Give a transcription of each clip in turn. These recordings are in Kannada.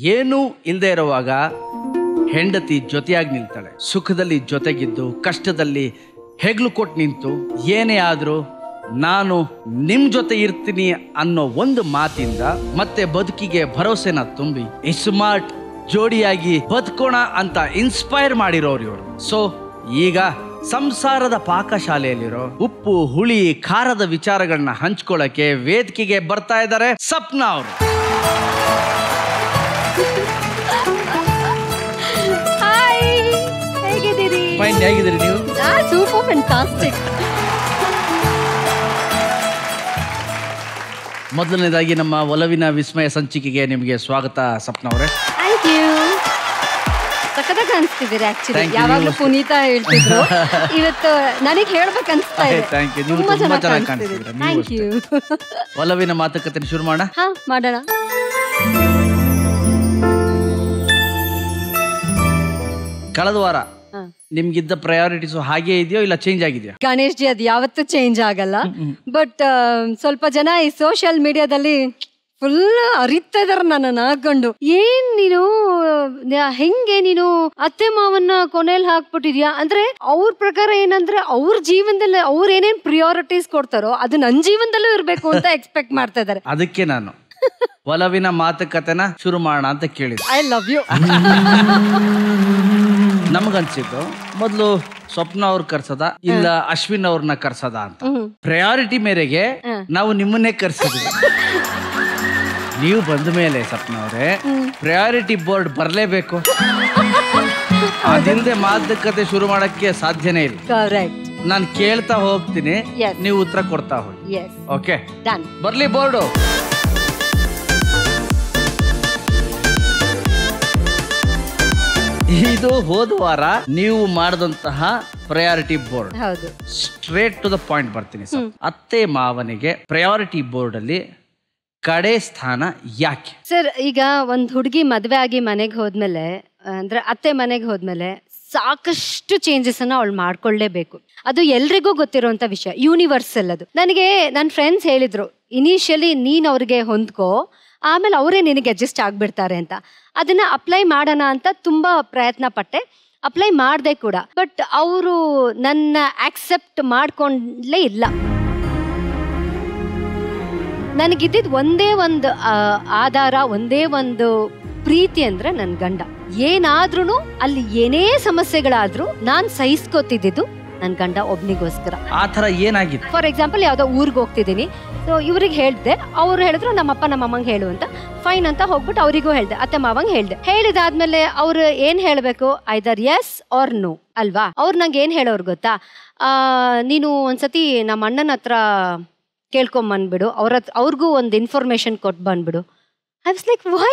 ಏನೂ ಇಲ್ಲದೆ ಇರುವಾಗ ಹೆಂಡತಿ ಜೊತೆಯಾಗಿ ನಿಲ್ತಾಳೆ ಸುಖದಲ್ಲಿ ಜೊತೆಗಿದ್ದು ಕಷ್ಟದಲ್ಲಿ ಹೆಗ್ಲು ಕೊಟ್ಟು ನಿಂತು ಏನೇ ಆದರೂ ನಾನು ನಿಮ್ ಜೊತೆ ಇರ್ತೀನಿ ಅನ್ನೋ ಒಂದು ಮಾತಿಂದ ಮತ್ತೆ ಬದುಕಿಗೆ ಭರವಸೆನ ತುಂಬಿ ಸ್ಮಾರ್ಟ್ ಜೋಡಿಯಾಗಿ ಬದುಕೋಣ ಅಂತ ಇನ್ಸ್ಪೈರ್ ಮಾಡಿರೋರು ಇವರು ಸೊ ಈಗ ಸಂಸಾರದ ಪಾಕಶಾಲೆಯಲ್ಲಿರೋ ಉಪ್ಪು ಹುಳಿ ಖಾರದ ವಿಚಾರಗಳನ್ನ ಹಂಚ್ಕೊಳ್ಳಕ್ಕೆ ವೇದಿಕೆಗೆ ಬರ್ತಾ ಇದ್ದಾರೆ ಸಪ್ನಾ ಅವರು ಹಾಯ್ ಹೇಗಿದ್ದೀರಿ ಫೈನ್ ಹೇಗಿದ್ದೀರಿ ನೀವು ಸೂಪರ್ ಫ್ಯಾಂಟಾಸ್ಟಿಕ್ ಮೊದಲನೇದಾಗಿ ನಮ್ಮ ಒಲವಿನ ವಿಸ್ಮಯ ಸಂಚಿಕೆಗೆ ನಿಮಗೆ ಸ್ವಾಗತ ಸಪ್ನಾ ಅವರೇ ಥ್ಯಾಂಕ್ ಯು ಸಖತ್ತಾಗಿ ಅನಿಸ್ತಿದ್ದೀರಿ ಆಕ್ಚುಲಿ Thank you, ಯಾವಾಗಲೂ ನೀವು ಪುನೀತ ಹೇಳ್ತಿದ್ರು ಇವತ್ತು ನನಗೆ ಹೇಳ್ಬೇಕು ಅನಿಸ್ತಾ ಇದೆ Thank you. ನೀವು ತುಂಬಾ ತುಂಬಾ ಚೆನ್ನಾಗಿ ಚೆನ್ನಾಗಿ ಕಾಣಿಸ್ತಿದ್ದೀರಿ ಕಾಣಿಸ್ತಿದ್ದೀರಾ. ನೀವು ಥ್ಯಾಂಕ್ ಯು ಒಲವಿನ ಮಾತುಕತೆ ಶುರು ಮಾಡೋಣ ಹಾ ಮಾಡೋಣ ಕಳೆದ ವಾರ ಹಾ. ನಿಮ್ಗಿದ್ದ ಪ್ರಯಾರಿಟೀಸ್ ಹಾಗೆ ಇದೆಯೋ ಇಲ್ಲ ಚೇಂಜ್ ಆಗಿದೆಯಾ ಗಣೇಶ್ ಜಿ ಅದು ಯಾವತ್ತೂ ಚೇಂಜ್ ಆಗಲ್ಲ ಬಟ್ ಸ್ವಲ್ಪ ಜನ ಈ ಸೋಷಿಯಲ್ ಮೀಡಿಯಾದಲ್ಲಿ ಫುಲ್ ಅರಿತಾ ಇದಾರೆ ನನ್ನನ್ನು ಹಾಕೊಂಡು ಏನ್ ನೀನು ನ- ಹೆಂಗೆ ನೀನು ಅತ್ತೆ ಮಾವನ್ನ ಕೊನೆಯಲ್ಲಿ ಹಾಕ್ಬಿಟ್ಟಿದ್ಯಾ ಅಂದ್ರೆ ಅವ್ರ ಪ್ರಕಾರ ಏನಂದ್ರೆ ಅವ್ರ ಜೀವನದಲ್ಲಿ ಅವ್ರ ಏನೇನ್ ಪ್ರಿಯಾರಿಟೀಸ್ ಕೊಡ್ತಾರೋ ಅದು ನನ್ನ ಜೀವನದಲ್ಲೂ ಇರ್ಬೇಕು ಅಂತ ಎಕ್ಸ್ಪೆಕ್ಟ್ ಮಾಡ್ತಾ ಇದಾರೆ ಅದಕ್ಕೆ ನಾನು ಒಲವಿನ ಮಾತುಕತೆನ ಶುರು ಮಾಡೋಣ ಅಂತ ಕೇಳಿದೆ ಐ ಲವ್ ಯು ನಮಗನ್ಸಿದ್ದು ಮೊದಲು ಸ್ವಪ್ನ ಅವ್ರ ಕರ್ಸದ ಇಲ್ಲ ಅಶ್ವಿನ್ ಅವ್ರನ್ನ ಕರ್ಸದ ಅಂತ ಪ್ರಯಾರಿಟಿ ಮೇರೆಗೆ ನಾವು ನಿಮ್ಮನ್ನೇ ಕರ್ಸಿದ್ವಿ ನೀವು ಬಂದ ಮೇಲೆ ಸ್ವಪ್ನ ಅವರೇ ಪ್ರಯಾರಿಟಿ ಬೋರ್ಡ್ ಬರಲೇಬೇಕು ಅದಿಲ್ಲದೆ ಮಾತುಕತೆ ಶುರು ಮಾಡಕ್ಕೆ ಸಾಧ್ಯನೇ ಇಲ್ಲ ಕರೆಕ್ಟ್ ನಾನು ಕೇಳ್ತಾ ಹೋಗ್ತೀನಿ Yes. ನೀವು ಉತ್ತರ ಕೊಡ್ತಾ ಹೋಗಿ ಎಸ್ ಓಕೆ ಡನ್ ಬರ್ಲಿ ಬೋರ್ಡು ಇದು ಹೋದ ವಾರ ನೀವು ಮಾಡಿದಂತಹ ಪ್ರಯಾರಿಟಿ ಬೋರ್ಡ್ ಹೌದು ಸ್ಟ್ರೇಟ್ ಟು ದ ಪಾಯಿಂಟ್ ಬರ್ತೀನಿ ಸರ್ ಅತ್ತೆ ಮಾವನಿಗೆ ಪ್ರಯಾರಿಟಿ ಬೋರ್ಡ್ ಅಲ್ಲಿ ಕಡೆ ಸ್ಥಾನ ಯಾಕೆ ಸರ್ ಈಗ ಒಂದ್ ಹುಡುಗಿ ಮದ್ವೆ ಆಗಿ ಮನೆಗೆ ಹೋದ್ಮೇಲೆ ಅಂದ್ರೆ ಅತ್ತೆ ಮನೆಗೆ ಹೋದ್ಮೇಲೆ ಸಾಕಷ್ಟು ಚೇಂಜಸ್ ಅನ್ನ ಅವಳು ಮಾಡ್ಕೊಳ್ಳೇಬೇಕು ಅದು ಎಲ್ರಿಗೂ ಗೊತ್ತಿರುವಂತ ವಿಷಯ ಯೂನಿವರ್ಸಲ್ ಅದು ನನಗೆ ನನ್ನ ಫ್ರೆಂಡ್ಸ್ ಹೇಳಿದ್ರು ಇನಿಷಿಯಲಿ ನೀನ್ ಅವ್ರಿಗೆ ಹೊಂದ್ಕೋ ಆಮೇಲೆ ಅವರೇ ನಿನಗೆ ಅಡ್ಜಸ್ಟ್ ಆಗ್ಬಿಡ್ತಾರೆ ಅಂತ ಅದನ್ನ ಅಪ್ಲೈ ಮಾಡೋಣ ಅಂತ ತುಂಬಾ ಪ್ರಯತ್ನ ಪಟ್ಟೆ ಅಪ್ಲೈ ಮಾಡಿದೆ ಕೂಡ ಬಟ್ ಅವರು ನನ್ನ ಆಕ್ಸೆಪ್ಟ್ ಮಾಡ್ಕೊಂಡ್ಲೇ ಇಲ್ಲ ನನಗಿದ್ದಿದ್ ಒಂದೇ ಒಂದು ಆ, ಆಧಾರ ಒಂದೇ ಒಂದು ಪ್ರೀತಿ ಅಂದ್ರೆ ನನ್ ಗಂಡ ಏನಾದ್ರೂ ಅಲ್ಲಿ ಏನೇ ಸಮಸ್ಯೆಗಳಾದ್ರೂ ನಾನ್ ಸಹಿಸ್ಕೋತಿದ್ದು ನನ್ ಗಂಡ ಒಬ್ನಿಗೋಸ್ಕರ ಆ ಥರ ಏನಾಗಿತ್ತು ಫಾರ್ ಎಕ್ಸಾಂಪಲ್ ಯಾವ್ದೋ ಊರಿಗೆ ಹೋಗ್ತಿದ್ದೀನಿ ಸೊ ಇವ್ರಿಗೆ ಹೇಳ್ದೆ ಅವ್ರು ಹೇಳಿದ್ರು ನಮ್ಮಪ್ಪ ನಮ್ಮಮ್ಮಂಗೆ ಹೇಳು ಅಂತ ಫೈನ್ ಅಂತ ಹೋಗ್ಬಿಟ್ಟು ಅವರಿಗೂ ಹೇಳ್ದೆ ಅತ್ತೆ ಮಾವಂಗೆ ಹೇಳ್ದೆ ಹೇಳಿದಾದ್ಮೇಲೆ ಅವ್ರು ಏನ್ ಹೇಳ್ಬೇಕು ಐದರ್ ಎಸ್ ಆರ್ ನೋ ಅಲ್ವಾ ಅವ್ರು ನಂಗೆ ಏನ್ ಹೇಳೋರು ಗೊತ್ತಾ ಆ, ನೀನು ಒಂದ್ಸತಿ ನಮ್ಮ ಅಣ್ಣನ ಹತ್ರ ಕೇಳ್ಕೊಂಬಂದ್ಬಿಡು ಅವ್ರ ಹತ್ರ ಅವ್ರಿಗೂ ಒಂದು ಇನ್ಫಾರ್ಮೇಶನ್ ಕೊಟ್ಟು ಬಂದ್ಬಿಡು ಐ ವಾಸ್ ಲೈಕ್ ವೈ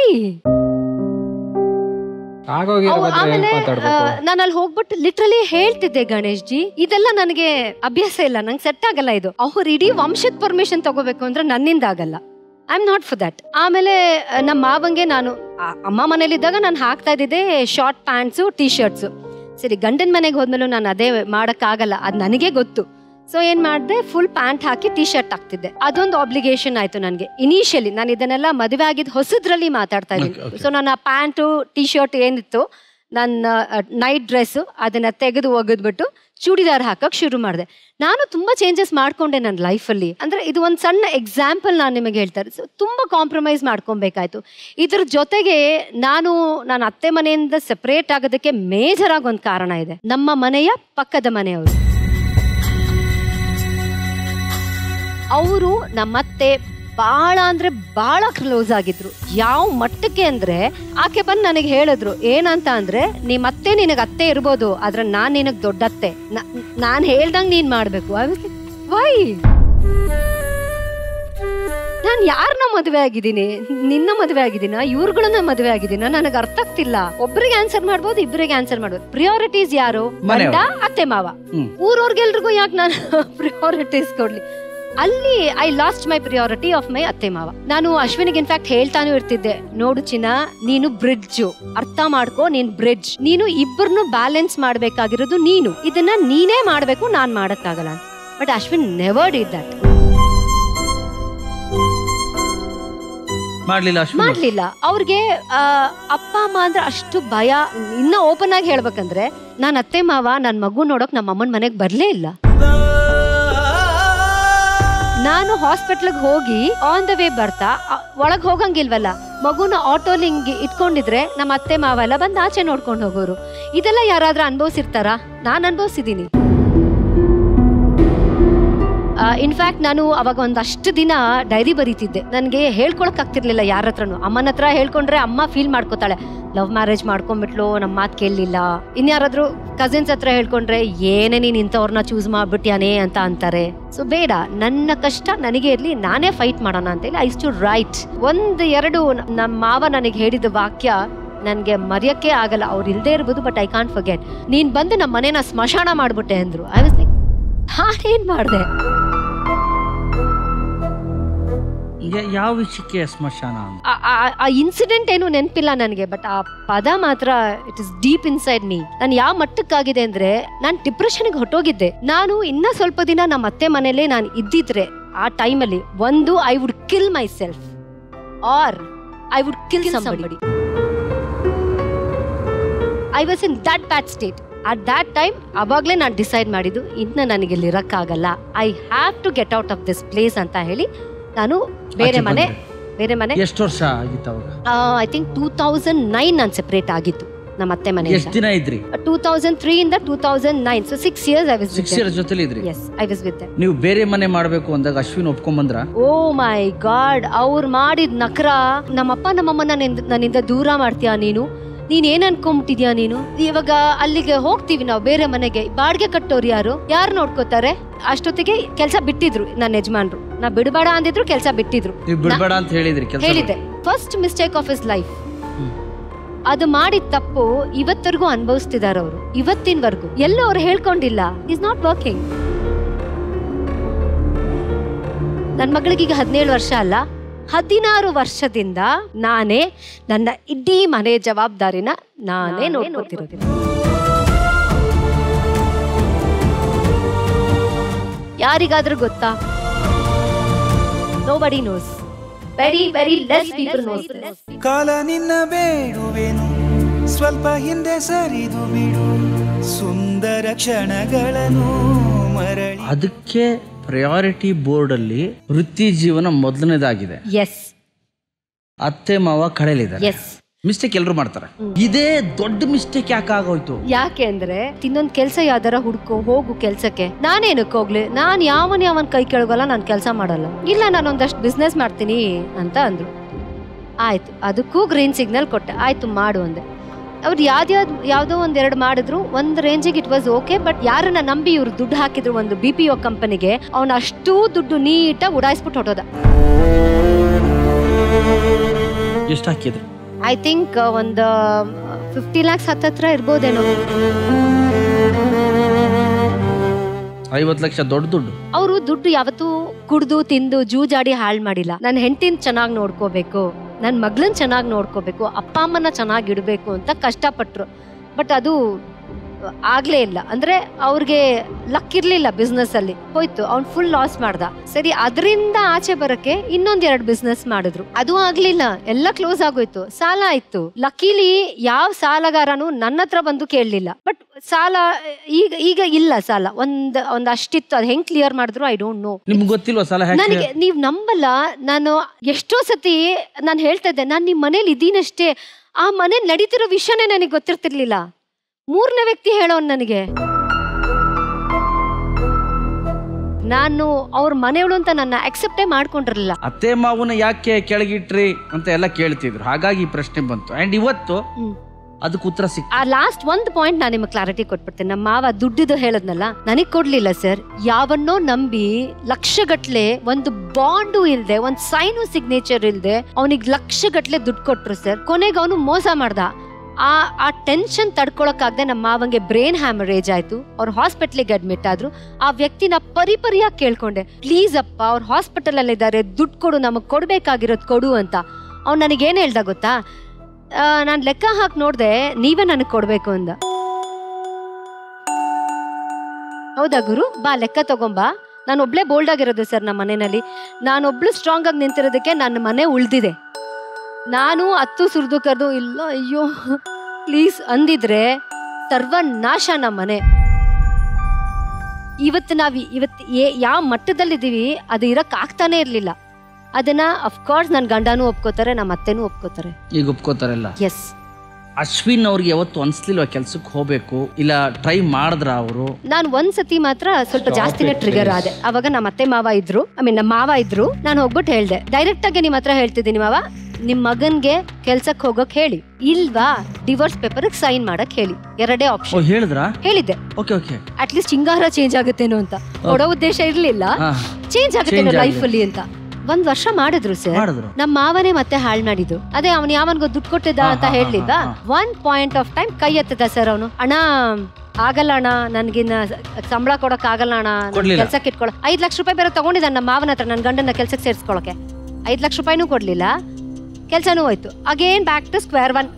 ಆಗೋಗಿರೋ ಬಗ್ಗೆ ಆಮೇಲೆ ಹೆಂಗ್ ಮಾತಾಡ್ಬೇಕು ನಾನು ಅಲ್ಲಿ ಹೋಗ್ಬಿಟ್ಟು ಲಿಟ್ರಲಿ ಹೇಳ್ತಿದ್ದೆ ಗಣೇಶ್ ಜಿ ಇದೆಲ್ಲ ನನಗೆ ಅಭ್ಯಾಸ ಇಲ್ಲ ನಂಗೆ ಸೆಟ್ ಆಗಲ್ಲ ಇದು ಅವ್ರು ಇಡೀ ವಂಶದ ಪರ್ಮಿಷನ್ ತಗೋಬೇಕು ಅಂದ್ರೆ ನನ್ನಿಂದ ಆಗಲ್ಲ I am not for that ಆಮೇಲೆ ಆ, ನಮ್ಮ ಮಾವಂಗೆ ನಾನು ಆ, ಅಮ್ಮ ಮನೇಲಿದ್ದಾಗ ನಾನು ಹಾಕ್ತಾ ಇದ್ದಿದ್ದೆ ಶಾರ್ಟ್ ಪ್ಯಾಂಟ್ಸು ಟೀ ಶರ್ಟ್ಸು ಸರಿ ಗಂಡನ ಮನೆಗೆ ಹೋದ್ಮೇಲೂ ನಾನು ಅದೇ ಮಾಡೋಕ್ಕಾಗಲ್ಲ ಅದು ನನಗೆ ಗೊತ್ತು ಸೊ ಏನ್ ಮಾಡಿದೆ ಫುಲ್ ಪ್ಯಾಂಟ್ ಹಾಕಿ ಟೀ ಶರ್ಟ್ ಹಾಕ್ತಿದ್ದೆ ಅದೊಂದು ಆಬ್ಲಿಗೇಷನ್ ಆಯ್ತು ನನಗೆ ಇನಿಷಿಯಲಿ ನಾನು ಇದನ್ನೆಲ್ಲ ಮದುವೆ ಆಗಿದ್ದು ಹೊಸದ್ರಲ್ಲಿ ಮಾತಾಡ್ತಾ ಇದ್ದೀನಿ ಸೊ ನನ್ನ ಪ್ಯಾಂಟು ಟೀ ಶರ್ಟ್ ಏನಿತ್ತು ನನ್ನ ನೈಟ್ ಡ್ರೆಸ್ಸು ಅದನ್ನ ತೆಗೆದು ಒಗೆದ್ಬಿಟ್ಟು ಚೂಡಿದಾರ್ ಹಾಕಕ್ ಶುರು ಮಾಡಿದೆ ನಾನು ತುಂಬಾ ಚೇಂಜಸ್ ಮಾಡ್ಕೊಂಡೆ ನನ್ನ ಲೈಫಲ್ಲಿ ಅಂದ್ರೆ ಇದು ಒಂದು ಸಣ್ಣ ಎಕ್ಸಾಂಪಲ್ ನಾನು ನಿಮಗೆ ಹೇಳ್ತಾರೆ ಸೊ ತುಂಬಾ ಕಾಂಪ್ರಮೈಸ್ ಮಾಡ್ಕೊಬೇಕಾಯ್ತು ಇದ್ರ ಜೊತೆಗೆ ನಾನು ನನ್ನ ಅತ್ತೆ ಮನೆಯಿಂದ ಸೆಪರೇಟ್ ಆಗೋದಕ್ಕೆ ಮೇಜರ್ ಆಗಿ ಒಂದು ಕಾರಣ ಇದೆ ನಮ್ಮ ಮನೆಯ ಪಕ್ಕದ ಮನೆಯವರು ಅವರು ನಮ್ಮತ್ತೆ ಬಾಳ ಅಂದ್ರೆ ಬಾಳ ಕ್ಲೋಸ್ ಆಗಿದ್ರು ಯಾವ ಮಟ್ಟಕ್ಕೆ ಅಂದ್ರೆ ಆಕೆ ಬಂದು ನನಗೆ ಹೇಳಿದ್ರು ಏನಂತ ಅಂದ್ರೆ ನಿಮ್ಮ ಅತ್ತೆ ನಿನಗೆ ಅತ್ತೆ ಇರ್ಬೋದು ಆದ್ರೆ ನಾನ್ ನಿನಗ್ ದೊಡ್ಡತ್ತೆ ನ- ನಾನ್ ಹೇಳ್ದಂಗ್ ನೀನ್ ಮಾಡ್ಬೇಕು ವೈ ನಾನ್ ಯಾರನ್ನ ಮದುವೆ ಆಗಿದ್ದೀನಿ ನಿನ್ನ ಮದುವೆ ಆಗಿದ್ದೀನ ಇವ್ರುಗಳನ್ನ ಮದುವೆ ಆಗಿದ್ದೀನ ನನಗೆ ಅರ್ಥ ಆಗ್ತಿಲ್ಲ ಒಬ್ರಿಗೆ ಆನ್ಸರ್ ಮಾಡ್ಬೋದು ಇಬ್ಬರಿಗೆ ಆನ್ಸರ್ ಮಾಡ್ಬೋದು ಪ್ರಿಯಾರಿಟೀಸ್ ಯಾರು ಗಂಡ ಮನೆಯವ್ರು. ಅತ್ತೆ ಮಾವ ಹ್ಮ್. ಊರವ್ರಿಗೆಲ್ರಿಗೂ ಯಾಕೆ ನಾನು ಪ್ರಿಯಾರಿಟೀಸ್ ಕೊಡ್ಲಿ ಅಲ್ಲಿ I lost my priority of my ಅತ್ತೆ ಮಾವ ನಾನು ಅಶ್ವಿನಿಗೆ ಇನ್ಫ್ಯಾಕ್ಟ್ ಹೇಳ್ತಾನು ಇರ್ತಿದ್ದೆ ನೋಡು ಚಿನ್ನ ನೀನು ಬ್ರಿಡ್ಜ್ ಅರ್ಥ ಮಾಡ್ಕೋ ನೀನ್ ಬ್ರಿಡ್ಜ್ ನೀನು ಇಬ್ಬರನ್ನು ಬ್ಯಾಲೆನ್ಸ್ ಮಾಡ್ಬೇಕಾಗಿರೋದು ನೀನು ಇದನ್ನ ನೀನೇ ಮಾಡ್ಬೇಕು ನಾನ್ ಮಾಡಕ್ಕಾಗಲ್ಲ but Ashwin never did that ಮಾಡ್ಲಿಲ್ಲ ಅಶ್ವಿನ್ ಮಾಡ್ಲಿಲ್ಲ ಅವ್ರಿಗೆ ಆ, ಅಪ್ಪ ಅಮ್ಮ ಅಂದ್ರೆ ಅಷ್ಟು ಭಯ ಇನ್ನ ಓಪನ್ ಆಗಿ ಹೇಳ್ಬೇಕಂದ್ರೆ ನಾನ್ ಅತ್ತೆ ಮಾವ ನನ್ ಮಗು ನೋಡಕ್ ನಮ್ಮ ಅಮ್ಮನ ಮನೆಗ್ ಬರ್ಲೇ ಇಲ್ಲ ನಾನು ಹಾಸ್ಪಿಟ್ಲಿಗೆ ಹೋಗಿ ಆನ್ ದ ವೇ ಬರ್ತಾ ಅ, ಒಳಗ್ ಹೋಗಂಗಿಲ್ವಲ್ಲ ಮಗುನ ಆಟೋಲಿ ಹಿಂಗೆ ಇಟ್ಕೊಂಡಿದ್ರೆ ನಮ್ಮ ಅತ್ತೆ ಮಾವ ಎಲ್ಲ ಬಂದು ಆಚೆ ನೋಡ್ಕೊಂಡು ಹೋಗೋರು ಇದೆಲ್ಲ ಯಾರಾದ್ರೂ ಅನುಭವಿಸಿರ್ತಾರಾ ನಾನು ಅನುಭವಿಸಿದೀನಿ ಇನ್ಫ್ಯಾಕ್ಟ್ ನಾನು ಅವಾಗ ಒಂದಷ್ಟು ದಿನ ಡೈರಿ ಬರೀತಿದ್ದೆ ನನಗೆ ಹೇಳ್ಕೊಳಕ್ ಆಗ್ತಿರ್ಲಿಲ್ಲ ಯಾರ ಹತ್ರನು ಅಮ್ಮನ ಹತ್ರ ಹೇಳ್ಕೊಂಡ್ರೆ ಅಮ್ಮ ಫೀಲ್ ಮಾಡ್ಕೋತಾಳೆ ಲವ್ ಮ್ಯಾರೇಜ್ ಮಾಡ್ಕೊಂಡ್ಬಿಟ್ಲು ನಮ್ಮ ಮಾತು ಕೇಳಲಿಲ್ಲ ಇನ್ಯಾರಾದ್ರೂ ಕಸಿನ್ಸ್ ಹತ್ರ ಹೇಳ್ಕೊಂಡ್ರೆ ಏನೇ ನೀನ್ ಇಂಥವ್ರನ್ನ ಚೂಸ್ ಮಾಡ್ಬಿಟ್ಯಾನೇ ಅಂತ ಅಂತಾರೆ ಸೊ ಬೇಡ ನನ್ನ ಕಷ್ಟ ನನಗೆ ಇರ್ಲಿ ನಾನೇ ಫೈಟ್ ಮಾಡೋಣ ಅಂತ ಹೇಳಿ ಐ ಟು ರೈಟ್ ಒಂದ್ ಎರಡು ನಮ್ಮ ಮಾವ ನನಗೆ ಹೇಳಿದ ವಾಕ್ಯ ನನ್ಗೆ ಮರೆಯಕ್ಕೆ ಆಗಲ್ಲ ಅವ್ರು ಇಲ್ದೇ ಇರ್ಬೋದು ಬಟ್ ಐ ಕಾಂಟ್ ಫರ್ಗೆಟ್ ನೀನ್ ಬಂದು ನಮ್ಮ ಮನೇನ ಸ್ಮಶಾನ ಮಾಡ್ಬಿಟ್ಟೆ ಅಂದ್ರು ಐ ವಾಸ್ ಲೈಕ್ ನಾನೇನ್ ಮಾಡ್ದೆ ಯಾ- ಯಾವ ವಿಷಯಕ್ಕೆ ಸ್ಮಶಾನ ಅಂತ ಆ- ಆ- ಆ ಇನ್ಸಿಡೆಂಟ್ ಏನು ನೆನಪಿಲ್ಲ ನನಗೆ ಬಟ್ ಆ ಪದ ಮಾತ್ರ it is deep inside me ನಾನು ಯಾವ ಮಟ್ಟಕ್ಕಾಗಿದೆ ಅಂದ್ರೆ ನಾನು ಡಿಪ್ರೆಷನ್ಗೆ ಹೊಟ್ಟೋಗಿದ್ದೆ ನಾನು ಇನ್ನ ಸ್ವಲ್ಪ ದಿನ ನಮ್ಮ ಅತ್ತೆ ಮನೇಲೆ ನಾನು ಇದ್ದಿದ್ರೆ ಆ ಟೈಮಲ್ಲಿ ಒಂದು I would kill myself or I would kill somebody I was in that bad state at that time ಅವಾಗಲೇ ನಾನು ಡಿಸೈಡ್ ಮಾಡಿದ್ದು ಇನ್ನು ನನಗೆ ಇಲ್ಲಿ ಇರಕ್ಕಾಗಲ್ಲ I have to get out of this place ಅಂತ ಹೇಳಿ ನಾನು ಬೇರೆ ಆಚೆ ಮನೆ ಬಂದ್ರಿ. ಬೇರೆ ಮನೆ ಎಷ್ಟು ವರ್ಷ ಆಗಿತ್ತು ಅವಾಗ I think two thousand nine ನಾನು ಸೆಪರೇಟ್ ಆಗಿತ್ತು ನಮ್ಮ ಅತ್ತೆ ಮನೆ ಎಷ್ಟು ದಿನ ಇದ್ರಿ ಟೂ ತೌಸಂಡ್ ತ್ರೀ ಇಂದ two thousand nine so six years I was six years ಜೊತೆಲಿ ಇದ್ರಿ ಎಸ್ ಐ ವಾಸ್ ವಿತ್ ನೀವು ಬೇರೆ ಮನೆ ಮಾಡ್ಬೇಕು ಅಂದಾಗ ಅಶ್ವಿನ್ ಒಪ್ಕೊಂಬಂದ್ರ ಓ ಮೈ ಗಾಡ್ ಅವ್ರು ಮಾಡಿದ ನಕ್ರ ನಮ್ಮಪ್ಪ ನಮ್ಮಮ್ಮ ನನ್ನಿಂದ ನನ್ನಿಂದ ದೂರ ಮಾಡ್ತೀಯಾ ನೀನು ನೀನ್ ಏನ್ ಅನ್ಕೊಂಬಿಟ್ಟಿದ್ಯಾ ನೀನು ಇವಾಗ ಅಲ್ಲಿಗೆ ಹೋಗ್ತೀವಿ ನಾವು ಬೇರೆ ಮನೆಗೆ ಬಾಡಿಗೆ ಕಟ್ಟೋರು ಯಾರು ಯಾರು ನೋಡ್ಕೋತಾರೆ ಅಷ್ಟೊತ್ತಿಗೆ ಕೆಲಸ ಬಿಟ್ಟಿದ್ರು ನನ್ನ ಯಜಮಾನ್ರು ನಾ ಬಿಡಬೇಡ ಅಂದಿದ್ರು ಕೆಲಸ ಬಿಟ್ಟಿದ್ರು ನೀವು ಬಿಡ್ಬೇಡ ಅಂತ ಹೇಳಿದ್ರಿ ಕೆಲಸ ಹೇಳಿದ್ದೆ first mistake of his life hmm. ಅದು ಮಾಡಿದ ತಪ್ಪು ಇವತ್ತರೆಗೂ ಅನುಭವಿಸ್ತಿದಾರ ಅವರು ಇವತ್ತಿನವರೆಗೂ ಎಲ್ಲೂ ಅವ್ರು ಹೇಳ್ಕೊಂಡಿಲ್ಲ ಇಸ್ ನಾಟ್ ವರ್ಕಿಂಗ್ ನನ್ನ ಮಗಳಿಗೆ ಈಗ ಹದಿನೇಳು ವರ್ಷ ಅಲ್ಲ ಹದಿನಾರು ವರ್ಷದಿಂದ ನಾನೇ ನನ್ನ ಇಡೀ ಮನೆ ಜವಾಬ್ದಾರಿನ ನಾನೇ ನೋಡ್ಕೊತಿರೋದು ಯಾರಿಗಾದ್ರೂ ಗೊತ್ತಾ nobody knows very very less people knows ಕಾಲ ನಿನ್ನ ಬೇಡುವೆನು ಸ್ವಲ್ಪ ಹಿಂದೆ ಸರಿದು ಬಿಡು ಸುಂದರ ಕ್ಷಣಗಳನ್ನು ಮರಳಿ ಅದಕ್ಕೆ ಪ್ರಯಾರಿಟಿ ಬೋರ್ಡ್ ಅಲ್ಲಿ ವೃತ್ತಿ ಜೀವನ ಮೊದಲನೇದಾಗಿದೆ ಎಸ್ ಅತ್ತೆ ಮಾವ ಕಳೆಯಲಿದ್ದಾರೆ ಎಸ್ ಮಿಸ್ಟೇಕ್ ಎಲ್ಲರೂ ಮಾಡ್ತಾರೆ ಇದೇ ದೊಡ್ಡ ಮಿಸ್ಟೇಕ್ ಯಾಕೆ ಆಗೋಯ್ತು ಯಾಕೆ ಅಂದ್ರೆ ಇನ್ನೊಂದ್ ಕೆಲ್ಸ ಯಾವ್ದಾರ ಹುಡ್ಕೋ ಹೋಗು ಕೆಲ್ಸಕ್ಕೆ ನಾನೇನಕ್ಕೆ ಹೋಗ್ಲಿ ನಾನ್ ಯಾವನ್ ಯಾವನ್ ಕೈ ಕೆಳಗಲ್ಲ ನಾನು ಕೆಲಸ ಮಾಡಲ್ಲ ಇಲ್ಲ ನಾನು ಒಂದಷ್ಟು ಬಿಸ್ನೆಸ್ ಮಾಡ್ತೀನಿ ಅಂತ ಅಂದ್ರು ಆಯ್ತು ಅದಕ್ಕೂ ಗ್ರೀನ್ ಸಿಗ್ನಲ್ ಕೊಟ್ಟೆ ಆಯ್ತು ಮಾಡು ಅಂದೆ ಅವ್ರು ಯಾವ್ದ್ಯಾವ್ದು ಯಾವುದೋ ಒಂದೆರಡು ಮಾಡಿದ್ರು ಒಂದ್ ರೇಂಜಿಗೆ ಇಟ್ ವಾಸ್ ಓಕೆ ಬಟ್ ಯಾರನ್ನ ನಂಬಿ ಇವ್ರು ದುಡ್ಡು ಹಾಕಿದ್ರು ಒಂದು ಬಿ ಪಿ ಒ ಕಂಪನಿಗೆ ಅವ್ನ ಅಷ್ಟೂ ದುಡ್ಡು ನೀಟಾಗಿ ಉಡಾಯಿಸ್ಬಿಟ್ಟು ಹೊಟ್ಟೋದ ಎಷ್ಟು ಹಾಕಿದ್ರು ಐ ಥಿಂಕ್ ಒಂದು ಫಿಫ್ಟಿ ಲ್ಯಾಕ್ಸ್ ಹತ್ತತ್ರ ಇರ್ಬೋದೇನೋ ಐವತ್ತು ಲಕ್ಷ ದೊಡ್ಡ ದುಡ್ಡು ಅವರು ದುಡ್ಡು ಯಾವತ್ತೂ ಕುಡ್ದು ತಿಂದು ಜೂಜಾಡಿ ಹಾಳು ಮಾಡಿಲ್ಲ ನನ್ನ ಹೆಂಡತಿನ ಚೆನ್ನಾಗಿ ನೋಡ್ಕೋಬೇಕು ನನ್ನ ಮಗಳನ್ನ ಚೆನ್ನಾಗಿ ನೋಡ್ಕೋಬೇಕು ಅಪ್ಪ ಅಮ್ಮನ ಚೆನ್ನಾಗಿ ಇಡಬೇಕು ಅಂತ ಕಷ್ಟಪಟ್ರು ಬಟ್ ಅದು ಆಗ್ಲೇ ಇಲ್ಲ ಅಂದ್ರೆ ಅವ್ರಿಗೆ ಲಕ್ ಇರ್ಲಿಲ್ಲ ಬಿಸ್ನೆಸ್ ಅಲ್ಲಿ ಹೋಯ್ತು ಅವ್ನ್ ಫುಲ್ ಲಾಸ್ ಮಾಡ್ದ ಸರಿ ಅದರಿಂದ ಆಚೆ ಬರಕ್ಕೆ ಇನ್ನೊಂದ್ ಎರಡು ಬಿಸ್ನೆಸ್ ಮಾಡಿದ್ರು ಅದು ಆಗ್ಲಿಲ್ಲ ಎಲ್ಲ ಕ್ಲೋಸ್ ಆಗೋಯ್ತು ಸಾಲ ಆಯ್ತು ಲಕ್ಕೀಲಿ ಯಾವ ಸಾಲಗಾರನು ನನ್ನ ಹತ್ರ ಬಂದು ಕೇಳಲಿಲ್ಲ ಬಟ್ ಸಾಲ ಈಗ ಈಗ ಇಲ್ಲ ಸಾಲ ಒಂದ್ ಒಂದ್ ಅಷ್ಟಿತ್ತು ಅದು ಹೆಂಗ್ ಕ್ಲಿಯರ್ ಮಾಡಿದ್ರು ಐ ಡೋಂಟ್ ನೋ ನಿಮ್ಗೆ ಗೊತ್ತಿಲ್ವಾ ಸಾಲ ಹ್ಯಾಕ್ ನನಗೆ ನೀವ್ ನಂಬಲ್ಲ ನಾನು ಎಷ್ಟೋ ಸತಿ ನಾನು ಹೇಳ್ತಾ ಇದ್ದೆ ನಾನು ನಿಮ್ ಮನೇಲಿ ಇದ್ದೀನಷ್ಟೇ ಆ ಮನೆ ನಡೀತಿರೋ ವಿಷಯನೇ ನನಗೆ ಗೊತ್ತಿರ್ತಿರ್ಲಿಲ್ಲ ಮೂರನೇ ವ್ಯಕ್ತಿ ಹೇಳೋನ್ ನನಗೆ ನಾನು ಅವ್ರ ಮನೆಯವಳು ಅಂತ ನನ್ನ ಅಕ್ಸೆಪ್ಟೇ ಮಾಡ್ಕೊಂಡಿರಲಿಲ್ಲ ಅತ್ತೆ ಮಾವನ ಯಾಕೆ ಕೆಳಗಿಟ್ರಿ ಅಂತ ಎಲ್ಲ ಕೇಳ್ತಿದ್ರು ಹಾಗಾಗಿ ಈ ಪ್ರಶ್ನೆ ಬಂತು ಅಂಡ್ ಇವತ್ತು ಅದಕ್ಕೆ ಉತ್ತರ ಸಿಕ್ ಆ ಲಾಸ್ಟ್ ಒಂದ್ ಪಾಯಿಂಟ್ ನಾನು ನಿಮಗೆ ಕ್ಲಾರಿಟಿ ಕೊಟ್ಬಿಡ್ತೇನೆ ನಮ್ಮ ಮಾವ ದುಡ್ಡಿದು ಹೇಳದ್ನಲ್ಲ ನನಗ್ ಕೊಡ್ಲಿಲ್ಲ ಸರ್ ಯಾವನ್ನೋ ನಂಬಿ ಲಕ್ಷಗಟ್ಲೆ ಒಂದು ಬಾಂಡು ಇಲ್ದೆ ಒಂದ್ ಸೈನು ಸಿಗ್ನೇಚರ್ ಇಲ್ದೆ ಅವನಿಗೆ ಲಕ್ಷಗಟ್ಲೆ ದುಡ್ಡು ಕೊಟ್ರು ಸರ್ ಕೊನೆಗೆ ಅವನು ಮೋಸ ಮಾಡ್ದ ಆ ಆ ಟೆನ್ಷನ್ ತಡ್ಕೊಳಕ್ಕಾಗದೆ ನಮ್ಮ ಮಾವಂಗೆ ಬ್ರೈನ್ ಹ್ಯಾಮರೇಜ್ ಆಯ್ತು ಅವ್ರು ಹಾಸ್ಪಿಟ್ಲಿಗೆ ಅಡ್ಮಿಟ್ ಆದ್ರು ಆ ವ್ಯಕ್ತಿನ ಪರಿಪರಿಯಾಗಿ ಕೇಳ್ಕೊಂಡೆ ಪ್ಲೀಸ್ ಅಪ್ಪ ಅವ್ರು ಹಾಸ್ಪಿಟಲ್ ಅಲ್ಲಿ ಇದ್ದಾರೆ ದುಡ್ಡು ಕೊಡು ನಮಗ್ ಕೊಡ್ಬೇಕಾಗಿರೋದು ಕೊಡು ಅಂತ ಅವ್ನು ನನಗೇನು ಹೇಳ್ದ ಗೊತ್ತಾ ನಾನು ಲೆಕ್ಕ ಹಾಕಿ ನೋಡ್ದೆ ನೀವೇ ನನಗೆ ಕೊಡ್ಬೇಕು ಅಂದ ಹೌದಾ ಗುರು ಬಾ ಲೆಕ್ಕ ತಗೊಂಬಾ ನಾನು ಒಬ್ಳೆ ಬೋಲ್ಡ್ ಆಗಿರೋದು ಸರ್ ನಮ್ಮ ಮನೆಯಲ್ಲಿ ನಾನೊಬ್ಳು ಸ್ಟ್ರಾಂಗ್ ಆಗಿ ನಿಂತಿರೋದಕ್ಕೆ ನನ್ನ ಮನೆ ಉಳ್ದಿದೆ ನಾನು ಹತ್ತು ಸುರಿದು ಕರೆದು ಇಲ್ಲ ಅಯ್ಯೋ ಪ್ಲೀಸ್ ಅಂದಿದ್ರೆ ಸರ್ವನಾಶ ನಮ್ಮ ಮನೆ ಇವತ್ತು ನಾವು ಇವತ್ತು ಯಾವ ಮಟ್ಟದಲ್ಲಿದ್ದೀವಿ ಅದು ಇರಕ್ ಆಗ್ತಾನೆ ಇರಲಿಲ್ಲ ಅದನ್ನ ಅಫ್ಕೋರ್ಸ್ ನನ್ನ ಗಂಡನೂ ಒಪ್ಕೋತಾರೆ ನಮ್ಮ ಅತ್ತೆನೂ ಒಪ್ಕೋತಾರೆ ಈಗ ಒಪ್ಕೋತಾರಲ್ಲ ಎಸ್ ಅಶ್ವಿನ್ ಅವ್ರಿಗೆ ಯಾವತ್ತು ಅನ್ಸ್ಲಿಲ್ವಾ ಕೆಲ್ಸಕ್ಕೆ ಹೋಗ್ಬೇಕು ಇಲ್ಲ ಟ್ರೈ ಮಾಡಿದ್ರ ಅವರು ನಾನು ಒಂದ್ಸತಿ ಮಾತ್ರ ಸ್ವಲ್ಪ ಜಾಸ್ತಿನೇ ಟ್ರಿಗರ್ ಆದೆ ಅವಾಗ ನಮ್ಮ ಅತ್ತೆ ಮಾವ ಇದ್ರು ಐ ಮೀನ್ ನಮ್ಮ ಮಾವ ಇದ್ರು ನಾನು ಹೋಗ್ಬಿಟ್ಟು ಹೇಳ್ದೆ ಡೈರೆಕ್ಟ್ ಆಗಿ ನಿಮ್ಮ ಹತ್ರ ಹೇಳ್ತಿದ್ದೀನಿ ಮಾವ ನಿಮ್ ಮಗನ್ಗೆ ಕೆಲ್ಸಕ್ಕೆ ಹೋಗಕ್ ಹೇಳಿ ಇಲ್ವಾ ಡಿವೋರ್ಸ್ ಪೇಪರ್ ಸೈನ್ ಮಾಡಕ್ ಹೇಳಿ ಎರಡೇ ಓ ಆಪ್ಷನ್ ಹೇಳಿದ್ರಾ ಹೇಳಿದ್ದೆ ಓಕೆ ಓಕೆ ಅಟ್ಲೀಸ್ಟ್ ಚಿಂಗಾರ ಚೇಂಜ್ ಆಗುತ್ತೇನೋ ಅಂತ ಕೊಡೋ ಉದ್ದೇಶ ಇರ್ಲಿಲ್ಲ ಹಾ ಚೇಂಜ್ ಆಗುತ್ತೇನೋ Change ಲೈಫ್ ಅಲ್ಲಿ ಅಂತ ಒಂದ್ ವರ್ಷ ಮಾಡಿದ್ರು ಸರ್ ಮಾಡಿದ್ರು ನಮ್ಮ ಮಾವನೇ ಮತ್ತೆ ಹಾಳ್ ಮಾಡಿದ್ದು ಅದೇ ಅವನು ಯಾವನ್ಗೋ ದುಡ್ಡು ಕೊಟ್ಟಿದ್ದ ಹಾ, ಅಂತ ಹಾ, ಹಾ, ಹೇಳಿಲ್ವಾ ಹಾ, ಒನ್ ಪಾಯಿಂಟ್ ಆಫ್ ಟೈಮ್ ಕೈ ಎತ್ತದ ಸರ್ ಅವನು ಅಣ್ಣ ಆಗಲ್ಲ ಅಣ್ಣ ನನ್ಗಿನ್ನ ಸಂಬಳ ಕೊಡಕ್ ಆಗಲ್ಲ ಅಣ್ಣ ಕೊಡ್ಲಿಲ್ಲ. ಕೆಲ್ಸಕ್ಕೆ ಇಟ್ಕೊಳ ಐದ್ ಲಕ್ಷ ರೂಪಾಯಿ ಬೇರೆ ತಗೊಂಡಿದ್ದಾನೆ ನಮ್ಮ ಮಾವನ ಹತ್ರ ನನ್ನ ಗಂಡನ ಕೆಲ್ಸಕ್ಕೆ ಸೇರಿಸ್ಕೊಳಕ್ಕೆ ಐದ್ ಲಕ್ಷ ರೂಪಾಯಿನೂ ಕೊಡ್ಲಿಲ್ಲ ಕೆಲ್ಸನೂ ಹೋಯ್ತು again back to square one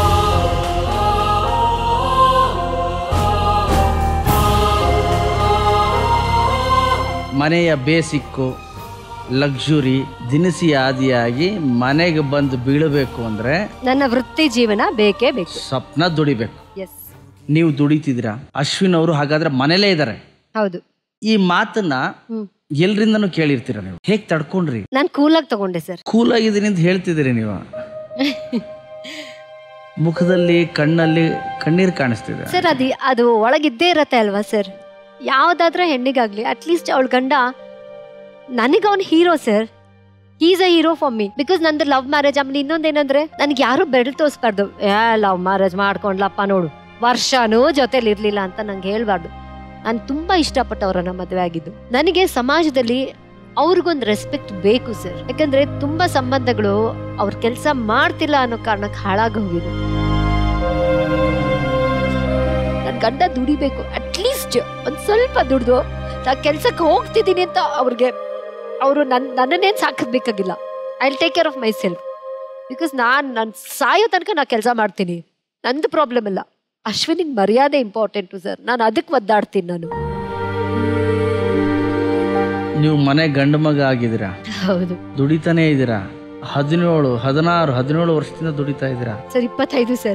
ಮನೆಯ ಬೇಸಿಕ್ಕು ಲಕ್ಸುರಿ ದಿನಸಿ ಆದಿಯಾಗಿ ಮನೆಗೆ ಬಂದು ಬೀಳಬೇಕು ಅಂದ್ರೆ ನನ್ನ ವೃತ್ತಿ ಜೀವನ ಬೇಕೇ ಬೇಕು ಸ್ವಪ್ನ ದುಡಿಬೇಕು ಎಸ್ ನೀವು ದುಡಿತಿದ್ದೀರಾ ಅಶ್ವಿನ್ ಅವರು ಹಾಗಾದ್ರೆ ಮನೇಲೇ ಇದ್ದಾರೆ ಹೌದು ಈ ಮಾತನ್ನ ಹ್ಮ್ ಎಲ್ರಿಂದನೂ ಕೇಳಿರ್ತೀರ ನೀವು ಹೇಗ್ ತಡ್ಕೊಂಡ್ರಿ ನಾನು ಕೂಲಾಗಿ ತಗೊಂಡೆ ಸರ್ ಕೂಲ್ ಆಗಿದ್ದೀನಿ ಅಂತ ಹೇಳ್ತಿದ್ದೀರಿ ನೀವು ಮುಖದಲ್ಲಿ ಕಣ್ಣಲ್ಲಿ ಕಣ್ಣೀರು ಕಾಣಿಸ್ತಿದೆ ಸರ್ ಅದು ಅದು ಒಳಗಿದ್ದೇ ಇರತ್ತೆ ಅಲ್ವಾ ಸರ್ ಯಾವುದಾದ್ರೂ ಹೆಣ್ಣಿಗಾಗ್ಲಿ ಅಟ್ಲೀಸ್ಟ್ ಅವಳ ಗಂಡ ನನಗೆ ಅವನು hero sir is a hero for me because ನಂದು ಲವ್ ಮ್ಯಾರೇಜ್ ಆಮೇಲೆ ಇನ್ನೊಂದೇನಂದ್ರೆ ನನಗೆ ಯಾರು ಬೆರಳು ತೋರಿಸ್ಬಾರ್ದು ಏ ಲವ್ ಮ್ಯಾರೇಜ್ ಮಾಡ್ಕೊಂಡ್ಲಪ್ಪ ನೋಡು ವರ್ಷನೂ ಜೊತೆಲಿ ಇರ್ಲಿಲ್ಲ ಅಂತ ನಂಗೆ ಹೇಳ್ಬಾರ್ದು ನಾನು ತುಂಬಾ ಇಷ್ಟಪಟ್ಟವರನ್ನ ಮದುವೆ ಆಗಿದ್ದು ನನಗೆ ಸಮಾಜದಲ್ಲಿ ಅವ್ರಿಗೊಂದು ರೆಸ್ಪೆಕ್ಟ್ ಬೇಕು ಸರ್ ಯಾಕಂದ್ರೆ ತುಂಬಾ ಸಂಬಂಧಗಳು ಅವ್ರ ಕೆಲಸ ಮಾಡ್ತಿಲ್ಲ ಅನ್ನೋ ಕಾರಣಕ್ಕೆ ಹಾಳಾಗಿ ಹೋಗಿದೆ ನನ್ ಗಂಡ ದುಡಿಬೇಕು ಅಟ್ಲೀಸ್ಟ್ ಒಂದ್ ಸ್ವಲ್ಪ ದುಡ್ದು ನಾ ಕೆಲ್ಸಕ್ಕೆ ಹೋಗ್ತಿದ್ದೀನಿ ಅಂತ ಅವ್ರಿಗೆ ಅವರು ನನ್ ನನ್ನನ್ನೇನು ಸಾಕಬೇಕಾಗಿಲ್ಲ I will take care of myself because ನಾನು ನಾನು ಸಾಯೋ ತನಕ ನಾ ಕೆಲಸ ಮಾಡ್ತೀನಿ ನಂದು ಪ್ರಾಬ್ಲಮ್ ಇಲ್ಲ ಅಶ್ವಿನಿಗೆ ಮರ್ಯಾದೆ ಇಂಪಾರ್ಟೆಂಟು ಸರ್ ನಾನು ಅದಕ್ಕೆ ಒದ್ದಾಡ್ತೀನಿ ನಾನು ನೀವು ಮನೆ ಗಂಡು ಮಗ ಆಗಿದ್ದೀರಾ ಹೌದು ದುಡಿತಾನೇ ಇದ್ದೀರಾ ಹದಿನೇಳು ಹದಿನಾರು ಹದಿನೇಳು ವರ್ಷದಿಂದ ದುಡಿತಾ ಇದ್ದೀರಾ ಸರ್ ಇಪ್ಪತ್ತೈದು ಸರ್